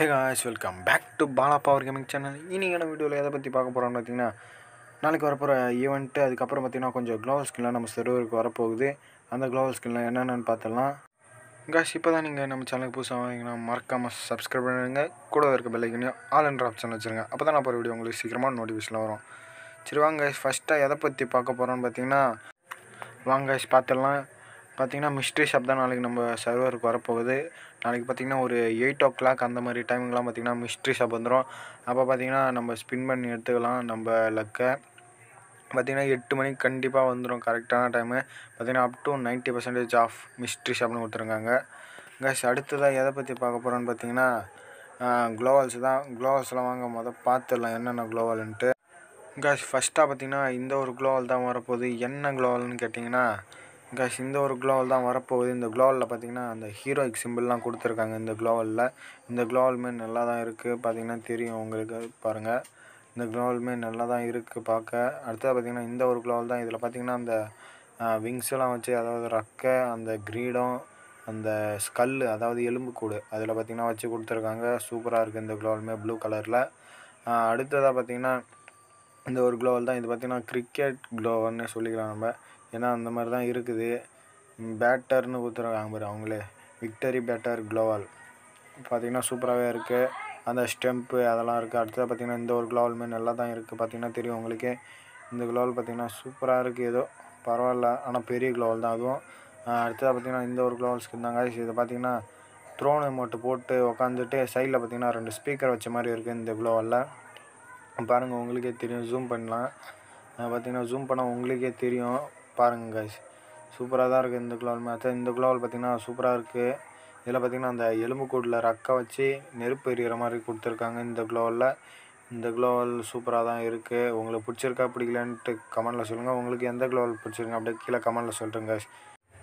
Hey guys welcome back to Bala power gaming channel இன்னைக்கான வீடியோவில் எதை பற்றி பார்க்க போகிறோம்னு பார்த்தீங்கன்னா நாளைக்கு வரப்போகிற ஈவெண்ட்டு அதுக்கப்புறம் பார்த்தீங்கன்னா கொஞ்சம் க்ளோவல் ஸ்கின்லாம் நம்ம சர்வருக்கு வரப்போகுது அந்த க்ளோவல் ஸ்கின்லாம் என்னென்னு பார்த்துடலாம் காய்ஸ் இப்போ தான் நீங்கள் நம்ம சேனலுக்கு புதுசாக வாங்கிங்கன்னா மறக்காமல் சப்ஸ்கிரைப் பண்ணிடுங்க கூட இருக்க பெல்லைக்கனையும் ஆல் என்ற ஆப்ஷன் வச்சுருங்க அப்போ தான் நான் போகிற வீடியோ உங்களுக்கு சீக்கிரமாக நோட்டிஃபிகேஷன் வரும் சரி வாங்க guys, ஃபஸ்ட்டாக எதை பற்றி பார்க்க போகிறோம்னு பார்த்தீங்கன்னா வாங்க guys, பார்த்துடலாம் பார்த்தீங்கன்னா மிஸ்ட்ரி ஷாப் தான் நாளைக்கு நம்ம சர்வருக்கு வரப்போகுது நாளைக்கு பார்த்தீங்கன்னா ஒரு எயிட் ஓ கிளாக் அந்த மாதிரி டைமிங்லாம் பார்த்தீங்கன்னா மிஸ்ட்ரி ஷாப் வந்துடும் அப்போ பார்த்தீங்கன்னா நம்ம ஸ்பின் பண்ணி எடுத்துக்கலாம் நம்ம லக்கை பார்த்தீங்கன்னா எட்டு மணிக்கு கண்டிப்பாக வந்துடும் கரெக்டான டைமு பார்த்தீங்கன்னா up to ninety percentage of mystery ஷாப்னு கொடுத்துருக்காங்க கேஸ் அடுத்ததாக எதை பற்றி பார்க்க போகிறோன்னு பார்த்தீங்கன்னா க்ளோவல்ஸ் தான் க்ளோவல்ஸ்லாம் வாங்க மொதல் பார்த்துடலாம் என்னென்ன க்ளோவல்ன்ட்டு கேஸ் ஃபஸ்ட்டாக பார்த்தீங்கன்னா இந்த ஒரு க்ளோவல் தான் வரப்போகுது என்ன க்ளோவல்னு கேட்டிங்கன்னா கேஸ் இந்த ஒரு க்ளோவல் தான் வரப்போகுது இந்த க்ளோவலில் பார்த்தீங்கன்னா அந்த ஹீரோயிக் சிம்பிள்லாம் கொடுத்துருக்காங்க இந்த க்ளோவலில் இந்த க்ளோவலுமே நல்லா தான் இருக்குது பார்த்தீங்கன்னா தெரியும் உங்களுக்கு பாருங்கள் இந்த க்ளோவலுமே நல்லா தான் இருக்குது பார்க்க அடுத்தது பார்த்தீங்கன்னா இந்த ஒரு க்ளோவல் தான் இதில் பார்த்தீங்கன்னா அந்த விங்ஸ்லாம் வச்சு அதாவது ரக்கை அந்த கிரீடம் அந்த ஸ்கல்லு அதாவது எலும்புக்கூடு அதில் பார்த்தீங்கன்னா வச்சு கொடுத்துருக்காங்க சூப்பராக இருக்குது இந்த க்ளோவலுமே ப்ளூ கலரில் அடுத்ததாக பார்த்தீங்கன்னா இந்த ஒரு க்ளோவல் தான் இது பார்த்தீங்கன்னா கிரிக்கெட் க்ளோவல்னு சொல்லிக்கலாம் நம்ம ஏன்னா அந்த மாதிரி தான் இருக்குது பேட்டர்னு கொடுத்துருக்காங்க பாரு அவங்களே விக்டரி பேட்டர் க்ளோவல் பார்த்தீங்கன்னா சூப்பராகவே இருக்குது அந்த ஸ்டெம்ப்பு அதெல்லாம் இருக்குது அடுத்தது பார்த்தீங்கன்னா இந்த ஒரு க்ளோவலுமே நல்லா தான் இருக்குது பார்த்தீங்கன்னா தெரியும் உங்களுக்கு இந்த க்ளோவல் பார்த்தீங்கன்னா சூப்பராக இருக்குது ஏதோ பரவாயில்ல ஆனால் பெரிய க்ளோவல் தான் அதுவும் அடுத்ததாக பார்த்தீங்கன்னா இந்த ஒரு க்ளோவல் ஸ்கின் தான் guys. இது பார்த்தீங்கன்னா த்ரோன் மட்டும் போட்டு உக்காந்துட்டு சைடில் பார்த்தீங்கன்னா ரெண்டு ஸ்பீக்கர் வச்ச மாதிரி இருக்குது இந்த க்ளோவலில் பாருங்கள் உங்களுக்கே தெரியும் ஜூம் பண்ணலாம் பார்த்தீங்கன்னா ஜூம் பண்ணால் உங்களுக்கே தெரியும் பாருங்கள் guys சூப்பராக தான் இருக்குது இந்த க்ளோவல் மேட்ச் இந்த க்ளோவல் பார்த்தீங்கன்னா சூப்பராக இருக்குது இதில் பார்த்தீங்கன்னா அந்த எலும்புக்கூட்டில் ரக்கை வச்சு நெருப்பு எறிகிற மாதிரி கொடுத்துருக்காங்க இந்த க்ளோவலில் இந்த க்ளோவல் சூப்பராக தான் இருக்குது உங்களுக்கு பிடிச்சிருக்கா பிடிக்கலன்ட்டு கமெண்டில் சொல்லுங்கள் உங்களுக்கு எந்த க்ளோவல் பிடிச்சிருக்கு அப்படியே கீழே கமெண்டில் சொல்லிட்டுங்க guys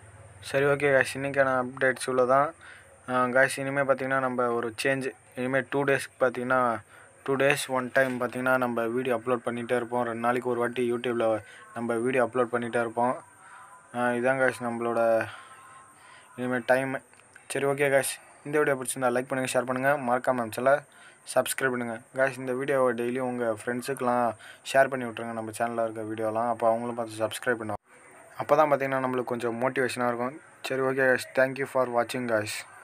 சரி ஓகே காய்ஸ் இன்றைக்கான அப்டேட்ஸ் இவ்வளோ தான் காய்ஸ் இனிமேல் பார்த்தீங்கன்னா நம்ம ஒரு சேஞ்ச் இனிமேல் டூ டேஸ்க்கு பார்த்தீங்கன்னா டூ டேஸ் ஒன் டைம் பார்த்தீங்கன்னா நம்ம வீடியோ அப்லோட் பண்ணிகிட்டே இருப்போம் ரெண்டு நாளைக்கு ஒரு வாட்டி யூடியூப்பில் நம்ம வீடியோ அப்லோட் பண்ணிகிட்டே இருப்போம் ஆஹ் இதான் காய்ஸ் நம்மளோட இனிமேல் டைம் சரி ஓகே காய்ஸ் இந்த வீடியோ பிடிச்சிருந்தா லைக் பண்ணுங்கள் ஷேர் பண்ணுங்கள் மறக்காம சேனலை சப்ஸ்கிரைப் பண்ணுங்கள் காய்ஸ் இந்த வீடியோவை டெய்லியும் உங்கள் ஃப்ரெண்ட்ஸுக்கெலாம் ஷேர் பண்ணி விட்ருங்க நம்ம சேனலில் இருக்க வீடியோலாம் அப்போ அவங்களும் பார்த்து சப்ஸ்கிரைப் பண்ணுவாங்க அப்போ தான் பார்த்தீங்கன்னா நம்மளுக்கு கொஞ்சம் மோட்டிவேஷனாக இருக்கும் சரி ஓகே காய்ஸ் தேங்க்யூ ஃபார் வாட்சிங் காய்ஸ்